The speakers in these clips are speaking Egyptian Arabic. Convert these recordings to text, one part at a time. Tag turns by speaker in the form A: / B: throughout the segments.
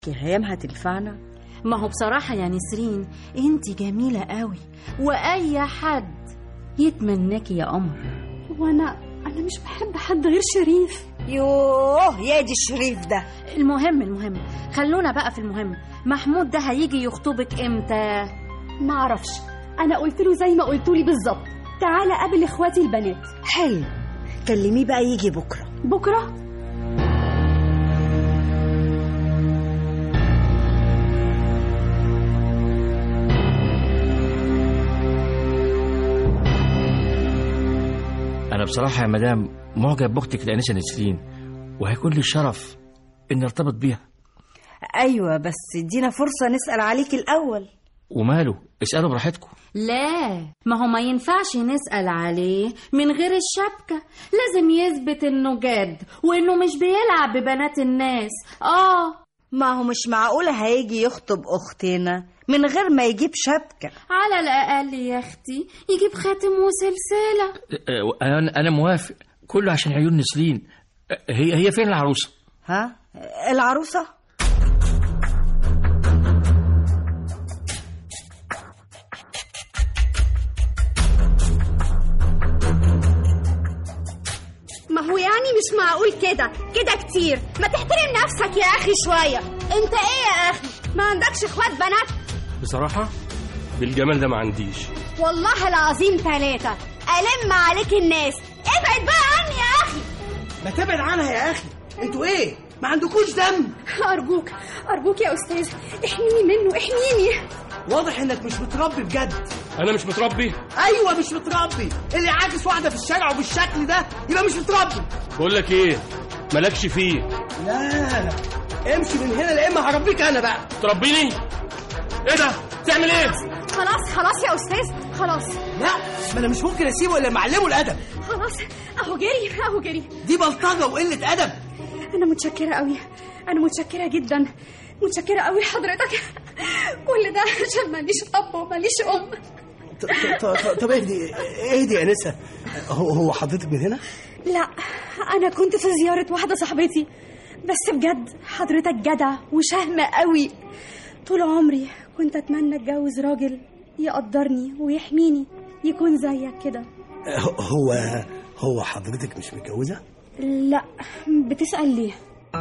A: هيام هتنفعنا
B: ما هو بصراحة يا نسرين انت جميلة قوي وأي حد يتمناكي يا قمر
C: وانا انا مش بحب حد غير شريف
A: يوه يا دي الشريف ده
B: المهم المهم خلونا بقى في المهم محمود ده هيجي يخطبك امتى
C: ما اعرفش انا قلت له زي ما قلت لي بالظبط تعالى قابل اخواتي البنات
A: حلو كلميه بقى يجي بكره
C: بكره
D: أنا بصراحة يا مدام معجب بأختك الأنسة نسرين وهيكون لي الشرف إني أرتبط بيها
A: ايوه بس ادينا فرصه نسال عليك الاول
D: وماله اسألوا براحتكم
B: لا ما هو ما ينفعش نسأل عليه من غير الشبكة لازم يثبت انه جاد وانه مش بيلعب ببنات الناس اه
A: ما هو مش معقوله هيجي يخطب اختنا من غير ما يجيب شبكه
B: على الأقل يا أختي يجيب خاتم وسلسلة
D: أه، أنا أنا موافق كله عشان عيون نسرين أه، هي هي فين العروسة؟
A: ها العروسه
C: ما هو يعني مش معقول كده كده كتير ما تحترم نفسك يا اخي شويه انت ايه يا اخي ما عندكش اخوات بنات
E: بصراحة بالجمال ده ما عنديش
C: والله العظيم ثلاثة ألم عليك الناس ابعد بقى عني يا أخي
F: ما تبعد عنها يا اخي انتوا ايه ما عندكوش دم
C: أرجوك أرجوك يا أستاذ احميني منه احميني
F: واضح انك مش متربي بجد
E: أنا مش متربي
F: ايوه مش متربي اللي عاكس واحده في الشارع وبالشكل ده يبقى مش متربي
E: بقول لك إيه مالكش فيه
F: لا امشي من هنا لا اما هربيك انا بقى
E: تربيني إيه ده تعمل إيه
C: خلاص خلاص يا أستاذ خلاص
F: لا ما انا مش ممكن اسيبه الا معلمه الادب
C: خلاص أهو جري أهو جري
F: دي بلطجه وقله ادب
C: أنا متشكرة قوي أنا متشكرة جدا متشكرة قوي لحضرتك كل ده عشان ماليش أب وماليش أم
F: ط- ط- ط- طب اهدي اهدي يا انسه هو هو حضرتك من هنا
C: لا أنا كنت في زيارة واحدة صاحبتي بس بجد حضرتك جدع وشهم قوي طول عمري كنت أتمنى أتجوز راجل يقدرني ويحميني يكون زيك كده
F: هو هو حضرتك مش متجوزه
C: لا بتسأل ليه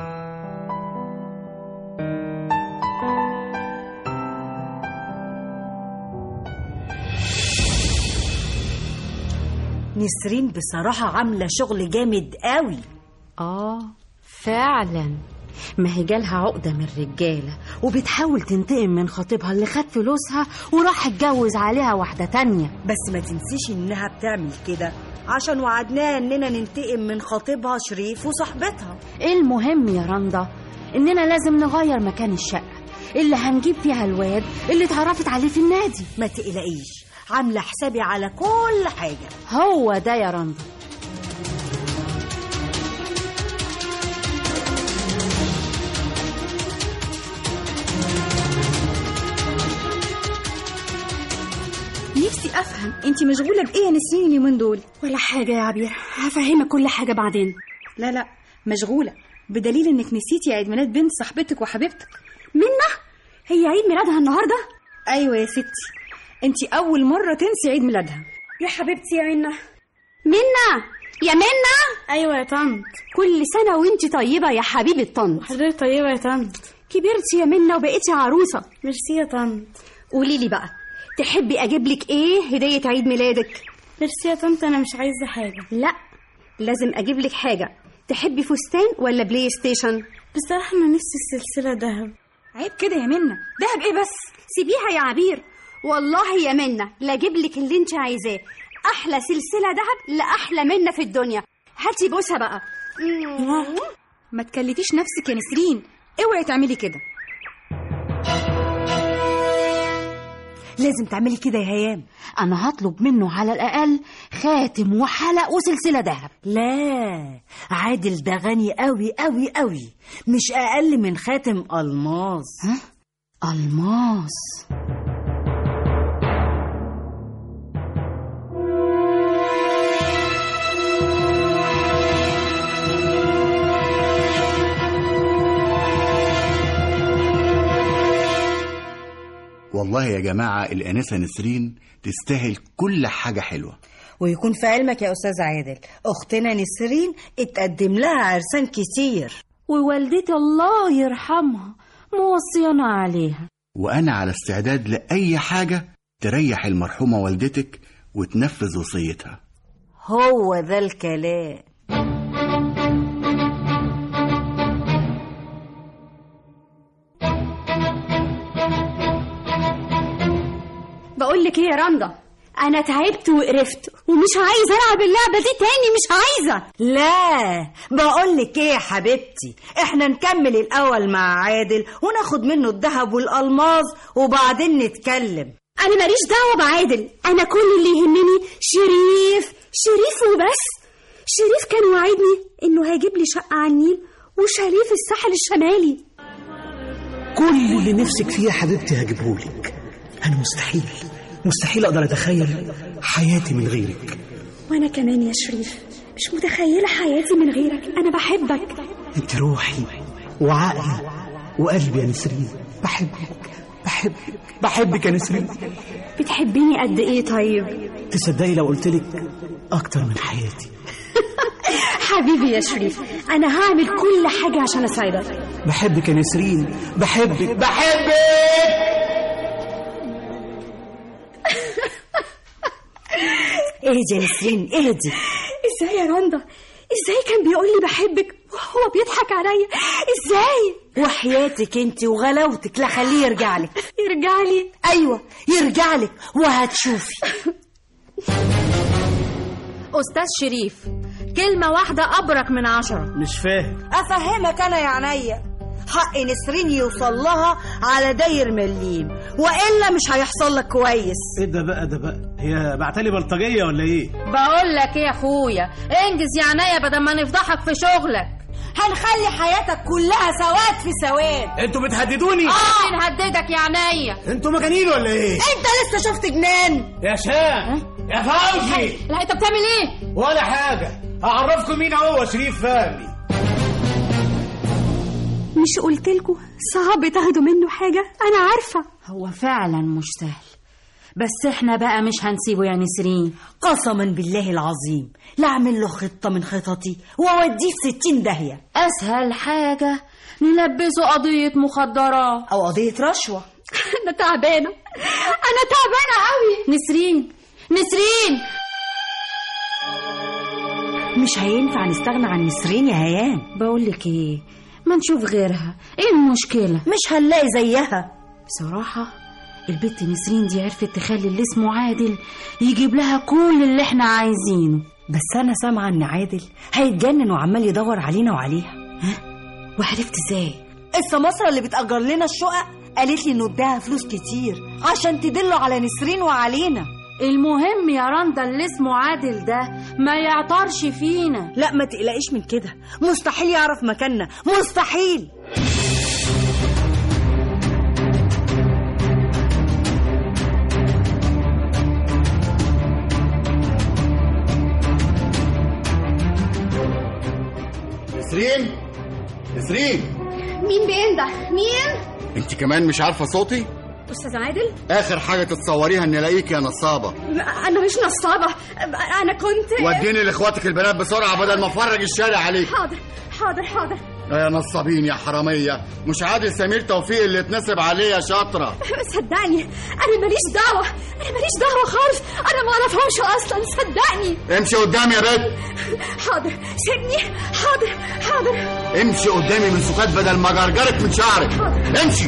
A: نسرين بصراحه عامله شغل جامد قوي
B: اه فعلا ما هي جالها عقدة من الرجالة وبتحاول تنتقم من خطيبها اللي خد فلوسها وراح اتجوز عليها واحدة تانية
A: بس ما تنسيش انها بتعمل كده عشان وعدناها اننا ننتقم من خطيبها شريف وصاحبتها
B: المهم يا رندا اننا لازم نغير مكان الشقة اللي هنجيب فيها الواد اللي اتعرفت عليه في النادي
A: ما تقلقيش عامله حسابي على كل حاجه
B: هو ده يا رندا
C: نفسي افهم انت مشغوله بايه يا نسرين اليومين دول ولا حاجه يا عبير هفهمك كل حاجه بعدين لا لا مشغوله بدليل انك نسيتي عيد ميلاد بنت صاحبتك وحبيبتك منى هي عيد ميلادها النهارده ايوه يا ستي انت اول مره تنسي عيد ميلادها يا حبيبتي يا منى منى يا منى ايوه يا طنط كل سنه وانت طيبه يا حبيبه طنط
G: حضرتك طيبة يا طنط
C: كبرتي يا منى وبقيتي عروسه
G: ميرسي يا طنط
C: قولي لي بقى تحبي اجيب لك ايه هديه عيد ميلادك
G: ميرسي يا طنط أنا مش عايزة حاجة
C: لا لازم اجيب لك حاجه تحبي فستان ولا بلاي ستيشن
G: بصراحة أنا نفسي السلسلة دهب
C: عيب كده يا منى دهب ايه بس سيبيها يا عبير والله يا منى لا اجيب لك اللي انت عايزاه احلى سلسله دهب لاحلى منى في الدنيا هاتي بوسها بقى ما تكلفيش نفسك يا نسرين اوعي تعملي كده
A: لازم تعملي كده يا هيام
B: انا هطلب منه على الاقل خاتم وحلق وسلسلة ذهب
A: لا عادل ده غني قوي قوي قوي مش اقل من خاتم الماس
B: الماس
H: والله يا جماعة الأنسة نسرين تستاهل كل حاجة حلوة
A: ويكون في علمك يا أستاذ عادل أختنا نسرين اتقدم لها عرسان كتير
B: ووالدتي الله يرحمها موصيانا عليها
H: وأنا على استعداد لأي حاجة تريح المرحومة والدتك وتنفذ وصيتها
A: هو ده الكلام
C: بقول لك ايه يا رندا انا تعبت وقرفت ومش عايزه العب اللعبه دي تاني مش عايزه
A: لا بقول لك ايه يا حبيبتي احنا نكمل الاول مع عادل وناخد منه الذهب والالماظ وبعدين نتكلم
C: انا ماليش دعوه بعادل انا كل اللي يهمني شريف شريف وبس شريف كان وعدني انه هيجيب لي شقه على النيل وشاليه في الساحل الشمالي
F: كل اللي نفسك فيه يا حبيبتي هجيبهولك انا مستحيل مستحيل اقدر اتخيل حياتي من غيرك
C: وانا كمان يا شريف مش متخيله حياتي من غيرك انا بحبك
F: انت روحي وعقلي وقلبي يا نسرين بحبك بحبك بحبك يا نسرين
C: بتحبيني قد ايه طيب
F: تصدقي لو قلت لك اكتر من حياتي
C: حبيبي يا شريف انا هعمل كل حاجه عشان اساعدك
F: بحبك يا نسرين بحبك بحبك
A: اهدي يا نسرين اهدي
C: ازاي يا رندا ازاي كان بيقول لي بحبك وهو بيضحك عليا ازاي
A: وحياتك انت وغلاوتك لا خليه يرجع لك
C: يرجع لي
A: ايوه يرجع لك وهتشوفي
B: أستاذ شريف كلمة واحدة أبرك من عشرة
F: مش فاهم
A: افهمك انا يا عينيا حق نسرين يوصل لها على داير مليم والا مش هيحصل لك كويس
F: ايه ده بقى ده بقى هي بعتلي بلطجيه ولا ايه
B: بقول لك إيه يا أخويا انجز يا عينيا بدل ما نفضحك في شغلك
A: هنخلي حياتك كلها سواد في سواد
F: انتوا بتهددوني
B: اه نهددك يا عينيا
F: انتوا مجانين ولا ايه
A: انت لسه شفت جنان
F: يا شام يا فوزي
B: لا انت بتعمل ايه
F: ولا حاجه هعرفكم مين هو شريف فهمي
C: مش قلت لكم صعب تاخدوا منه حاجه انا عارفه
B: هو فعلا مش سهل بس احنا بقى مش هنسيبه يا نسرين
A: قسما بالله العظيم لا اعمل له خطه من خططي واوديه في ستين داهيه
B: اسهل حاجة نلبسه قضية مخدرات
A: او قضيه رشوه
C: انا تعبانه انا تعبانه قوي
B: نسرين نسرين
A: مش هينفع نستغنى عن نسرين يا هيام
B: بقول لك ايه ما نشوف غيرها ايه المشكلة
A: مش هنلاقي زيها
B: بصراحة البت نسرين دي عرفت تخلي اللي اسمه عادل يجيب لها كل اللي احنا عايزينه
A: بس انا سامعه ان عادل هيتجنن وعمال يدور علينا وعليها
B: وعرفت ازاي
A: السماسرة اللي بتأجر لنا الشقق قالت لي انه اداها فلوس كتير عشان تدله على نسرين وعلينا
B: المهم يا رندا اللي اسمه عادل ده ما يعطرش فينا
A: لا ما تقلقيش من كده مستحيل يعرف مكاننا مستحيل
H: نسرين نسرين
C: مين بينده مين
H: انت كمان مش عارفة صوتي
C: استاذ عادل
H: اخر حاجة تتصوريها ان الاقيك يا نصابة
C: انا مش نصابه انا كنت
H: وديني لاخواتك البنات بسرعة بدل ما افرج الشارع عليك
C: حاضر حاضر حاضر
H: يا نصابين يا حرامية مش عادل سمير توفيق اللي اتنسب عليه يا شاطرة
C: صدقني انا ماليش دعوه انا ماليش دعوه خالص انا ما اعرفهمش اصلا صدقني
H: امشي قدامي يا بنت
C: حاضر سيبني حاضر حاضر
H: امشي قدامي من سكات بدل ما جرجرك من شعرك امشي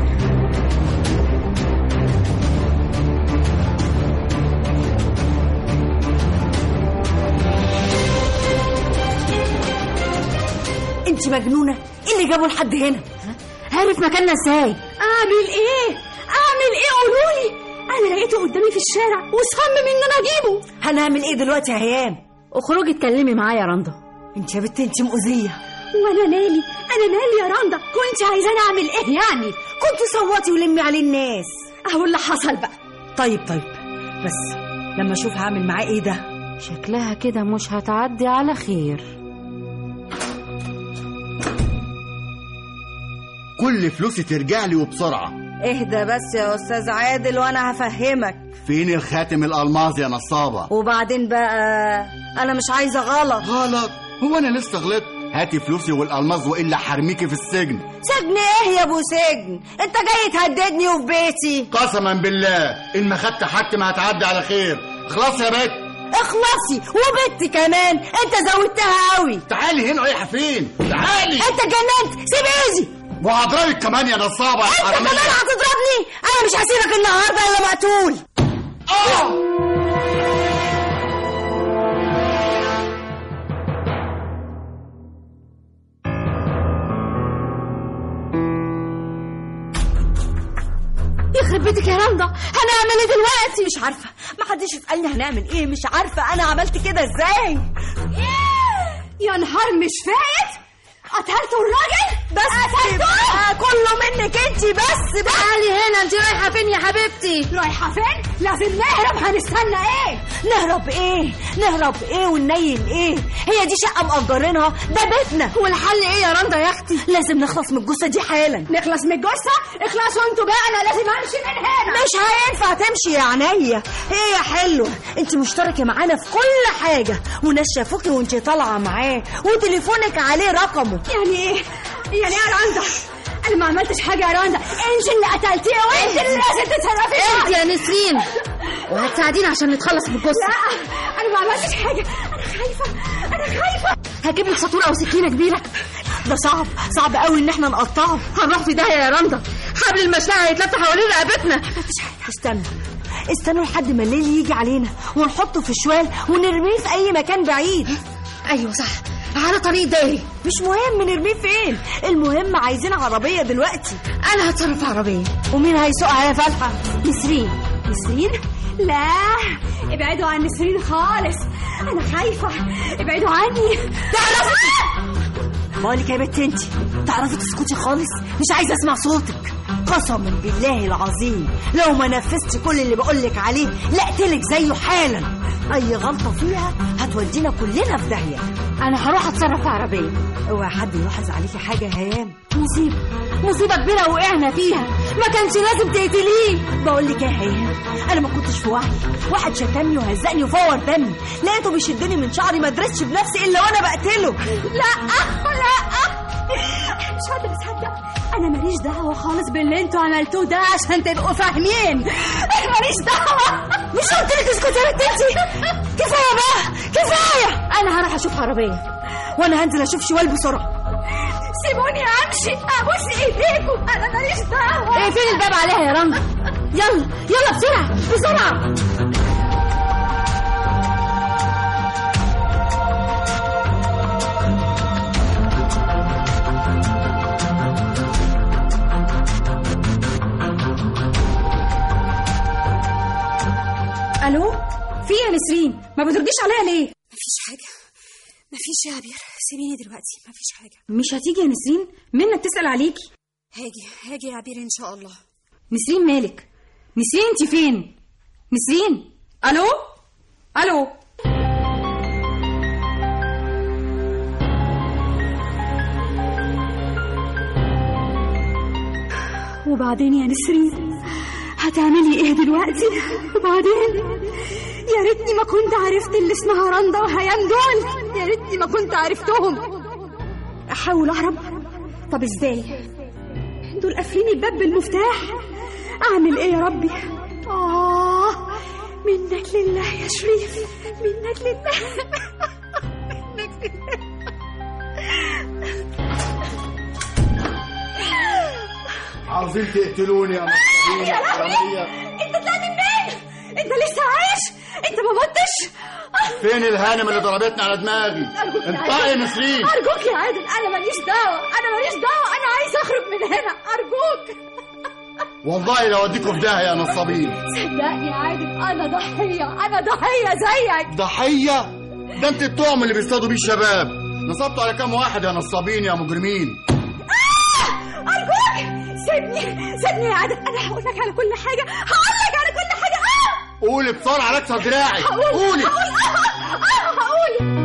A: انت مجنونة ايه اللي جابه لحد هنا
B: عارف مكاننا ازاي
C: اعمل ايه اعمل ايه قولولي انا لقيته قدامي في الشارع وصمم ان انا اجيبه
A: هنعمل ايه دلوقتي يا هيام
B: اخرجي اتكلمي معايا يا رندا
A: انت يا بنت انت مؤذية
C: وانا مالي انا مالي يا رندا كنت عايزاني اعمل ايه يعني
A: كنت صوتي ولمي عليه الناس
C: اهو اللي حصل بقى
A: طيب طيب بس لما اشوف هعمل معاه ايه ده
B: شكلها كده مش هتعدي على خير
H: كل فلوسي ترجع لي وبسرعة
A: اهدى بس يا استاذ عادل وانا هفهمك
H: فين الخاتم الالماظ يا نصابه
A: وبعدين بقى انا مش عايزه غلط
H: غلط هو انا لسه غلطت هاتي فلوسي والالماظ والا حرميكي في السجن
A: سجن ايه يا ابو سجن انت جاي تهددني وفي بيتي
H: قسما بالله ان ما خدت حاجتي ما هتعدي على خير خلاص يا بت
A: اخلصي وبنتي كمان انت زودتها قوي
H: تعالي هنا رايحه فين تعالي
A: انت اتجننت سيب ايدي
H: وهضربك كمان يا نصابه يا
A: انت
H: حراميه
A: كمان هتضربني انا مش هسيبك النهارده الا مقتول
H: آه!
B: يخرب بيتك يا رندا هنعمل ايه دلوقتي
A: مش عارفه ما حدش يسالني هنعمل ايه مش عارفه انا عملت كده ازاي
C: يا نهار مش فايت قتلتوا الراجل
A: بس بقى كله منك انت بس بقى
B: تعالي هنا انت رايحه فين يا حبيبتي
C: رايحه فين لازم نهرب هنستنى ايه
A: نهرب ايه نهرب ايه وننيل ايه هي دي شقه مأجرينها ده بيتنا
B: والحل ايه يا رندا يا اختي
A: لازم نخلص من الجثه دي حالا
C: نخلص من الجثه اخلصوا انتوا بقى انا لازم امشي من هنا
A: مش هينفع تمشي يا عينيا ايه يا حلوه انت مشتركه معانا في كل حاجه وناس شافوكي وانت طالعه معاه وتليفونك عليه رقمه
C: يعني ايه يعني ايه يا رندا انا ما عملتش حاجه يا رندا انت اللي قتلتيه وانت اللي لازم تتصرفي
B: انت يا نسرين وهتساعدينا عشان نتخلص من الجثه
C: لا انا ما عملتش حاجه انا خايفه انا خايفه
B: هجيب لك سطوره او سكينه كبيره
A: ده صعب صعب قوي ان احنا نقطعه
B: هنروح في داهيه يا رندا حبل المشنقه هيتلف حوالين رقبتنا
A: استنى استنوا لحد ما الليل يجي علينا ونحطه في شوال ونرميه في اي مكان بعيد
B: ايوه صح على طريق دايري
A: مش مهم نرميه فين المهم عايزين عربيه دلوقتي
B: انا هتصرف في عربيه
A: ومين هيسوقها يا فالحه
C: نسرين نسرين لا ابعدوا عن نسرين خالص انا خايفه ابعدوا عني
A: بقولك يا بنت انت تعرفي تسكتي خالص مش عايزه اسمع صوتك قسما بالله العظيم لو ما نفذتش كل اللي بقولك عليه لاقتلك زيه حالا اي غلطه فيها هتودينا كلنا في داهيه
B: انا هروح اتصرف في عربيه
A: اوعى حد يلاحظ عليكي حاجه يا هيام
B: مصيبه مصيبه كبيره وقعنا فيها ما كانش لازم تقتليه
A: بقول لك ايه يا هيام انا ما كنتش في وعي واحد شتمني وهزقني وفور دمي لقيته بيشدني من شعري ما درستش بنفسي الا وانا بقتله
C: لا لا مش قادره اصدق انا ماليش دعوه خالص باللي انتوا عملتوه ده عشان تبقوا فاهمين ماليش دعوه
A: مش قلت لك اسكتي يا بنت انت كفايه بقى كفايه
B: انا هروح اشوف عربيه
A: وانا هنزل اشوف شوال بسرعه
C: سيبوني امشي ابوس ايديكم انا ماليش دعوه
B: اقفلي الباب عليها يا رندا يلا يلا بسرعه بسرعه
C: الو في إيه يا نسرين ما بترديش عليا ليه
G: مفيش حاجة مفيش يا عبير سيبيني دلوقتي مفيش حاجة
C: مش هتيجي يا نسرين منى بتسال عليكي
G: هاجي هاجي يا عبير إن شاء الله
C: نسرين مالك نسرين انت فين نسرين الو الو وبعدين يا نسرين هتعملي ايه دلوقتي وبعدين يا ريتني ما كنت عرفت اللي اسمها رندا وهيام دول يا ريتني ما كنت عرفتهم احاول اهرب طب ازاي دول قافلين الباب بالمفتاح اعمل ايه يا ربي اه منك لله يا شريف منك لله منك لله
H: عاوزين تقتلوني يا مصريين
C: يا لهوي انت طلعت منين انت لسه عايش انت ما متش
H: فين الهانم اللي ضربتني على دماغي
C: أرجوك يا
H: انطقي
C: عادل.
H: يا نسرين
C: ارجوك يا عادل انا ماليش دعوه انا ماليش دعوه انا عايز اخرج من هنا ارجوك
H: والله لو اوديكم في داهيه يا نصابين
C: صدقني يا عادل انا ضحيه انا ضحيه زيك
H: ضحيه ده انت الطعم اللي بيصطادوا بيه الشباب نصبتوا على كام واحد يا نصابين يا مجرمين
C: ارجوك سيبني سيبني يا عادل انا هقول لك على كل حاجه هقول لك على كل حاجه اه
H: قولي بسرعه على اكسر دراعي
C: هقول
H: قولي
C: هقول اه اه هقول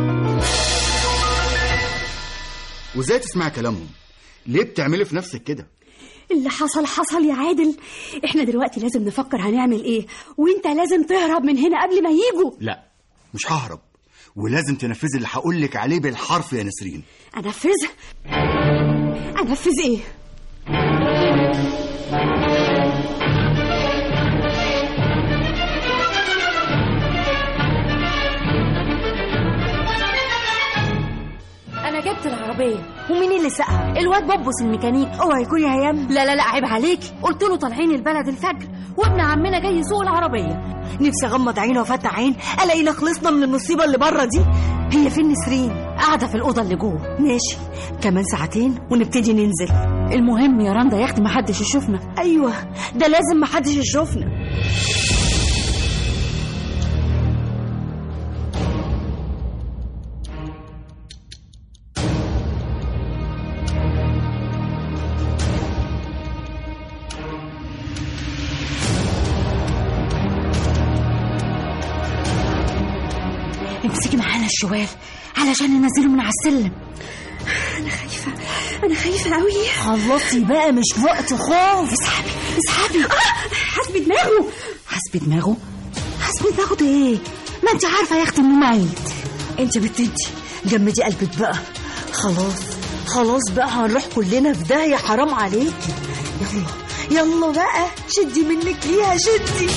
H: وازاي تسمعي كلامهم ليه بتعملي في نفسك كده
G: اللي حصل حصل يا عادل احنا دلوقتي لازم نفكر هنعمل ايه وانت لازم تهرب من هنا قبل ما يجوا
H: لا مش ههرب ولازم تنفذي اللي هقول لك عليه بالحرف يا نسرين
G: انفذ انفذ ايه
B: انا جبت العربيه
A: ومين اللي سقها
B: الواد بوبس الميكانيك
A: اوعى يكون يا هيام
B: لا لا لا عيب عليكي قلت له طالعين البلد الفجر وابن عمنا جاي يسوق العربيه
A: نفسي اغمض عيني وافتح عين الاقينا خلصنا من المصيبه اللي بره دي هي فين نسرين
B: قاعده في الاوضه اللي جوه
A: ماشي كمان ساعتين ونبتدي ننزل
B: المهم يا رندا يا اختي محدش يشوفنا
A: ايوه ده لازم محدش يشوفنا
B: امسكي معانا الشوال علشان ننزله من على السلم
G: انا خايفه قوي
A: خلصي بقى مش وقت خوف
B: اسحبي اسحبي
G: حسب دماغه
B: حسبي دماغه حسبي دماغه ده ايه ما انت عارفه يا اختي انه ميت
A: انت بنت انت جمدي قلبك بقى خلاص خلاص بقى هنروح كلنا في داهيه حرام عليكي يلا يلا بقى شدي منك ليها شدي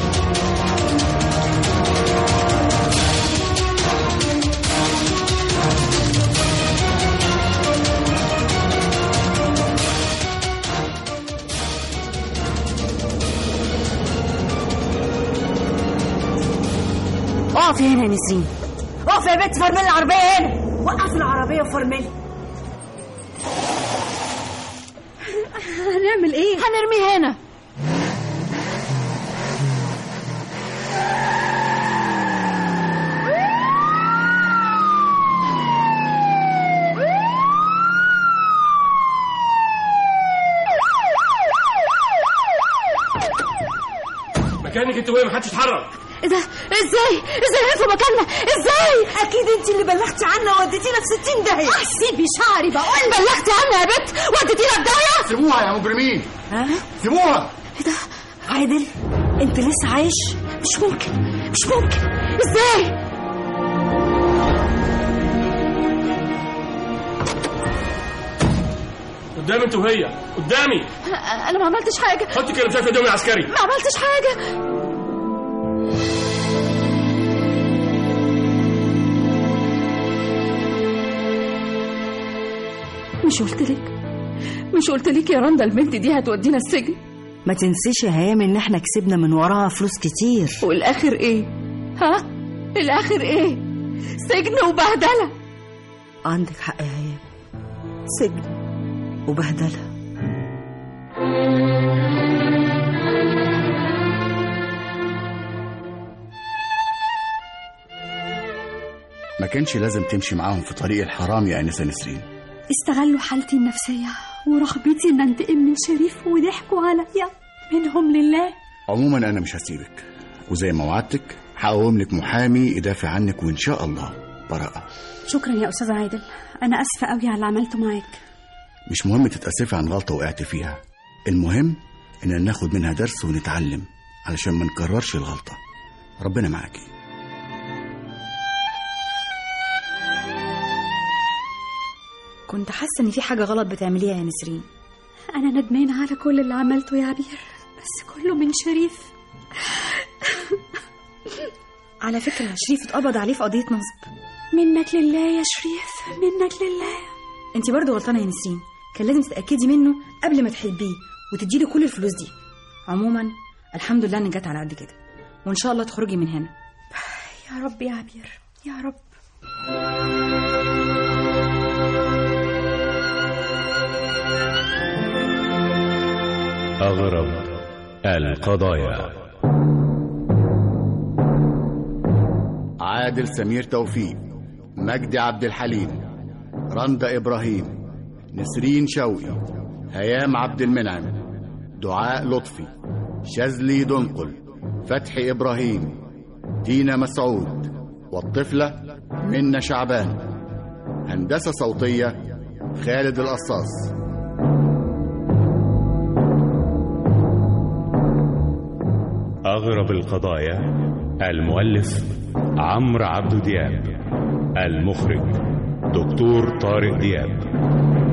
B: اقفي هنا يا نسرين
A: اقف يا بنت فرملي العربيه هنا وقف العربيه وفرملي
G: هنعمل ايه
B: هنرميه هنا
E: مكانك انت وهي محدش يتحرك
B: ايه ده ازاي ازاي عرفوا مكاننا ازاي
A: اكيد انت اللي بلغتي عنا ووديتينا في 60 داهيه
B: سيبي شعري بقول بلغتي عنها يا بنت وديتينا في داهيه
H: سيبوها يا مجرمين
A: ها
H: سيبوها
A: عادل انت لسه عايش
B: مش ممكن مش ممكن ازاي
E: قدام انت وهي قدامي
B: انا ما عملتش حاجه
E: حطي كلمتين في قدام العسكري
B: ما عملتش حاجه مش قلت لك مش قلت لك يا رندا البنت دي هتودينا السجن
A: ما تنسيش يا هيام ان احنا كسبنا من وراها فلوس كتير
B: والاخر ايه ها الاخر ايه سجن وبهدله
A: عندك حق يا هيام سجن وبهدله
H: ما كانش لازم تمشي معاهم في طريق الحرام يا انسه نسرين
G: استغلوا حالتي النفسيه ورغبتي ان انتقم من شريف وضحكوا عليا منهم لله
H: عموما انا مش هسيبك وزي ما وعدتك هقوم لك محامي يدافع عنك وان شاء الله براءه
G: شكرا يا استاذ عادل انا اسفه قوي على اللي عملته معاك
H: مش مهم تتأسفي عن غلطة وقعت فيها المهم إننا ناخد منها درس ونتعلم علشان ما نكررش الغلطة ربنا معاكي
C: كنت حاسه ان في حاجه غلط بتعمليها يا نسرين
G: انا ندمانه على كل اللي عملته يا عبير بس كله من شريف
C: على فكره شريف اتقبض عليه في قضيه نصب
G: منك لله يا شريف منك لله
C: انت برضه غلطانه يا نسرين كان لازم تتاكدي منه قبل ما تحبيه وتديله كل الفلوس دي عموما الحمد لله انك جت على قد كده وان شاء الله تخرجي من هنا
G: يا رب يا عبير يا رب
I: أغرب القضايا
H: عادل سمير توفيق مجدي عبد الحليم رندا إبراهيم نسرين شوقي هيام عبد المنعم دعاء لطفي شاذلي دنقل فتحي إبراهيم دينا مسعود والطفلة منة شعبان هندسة صوتية خالد القصاص
I: أغرب القضايا المؤلف عمرو عبد دياب المخرج دكتور طارق دياب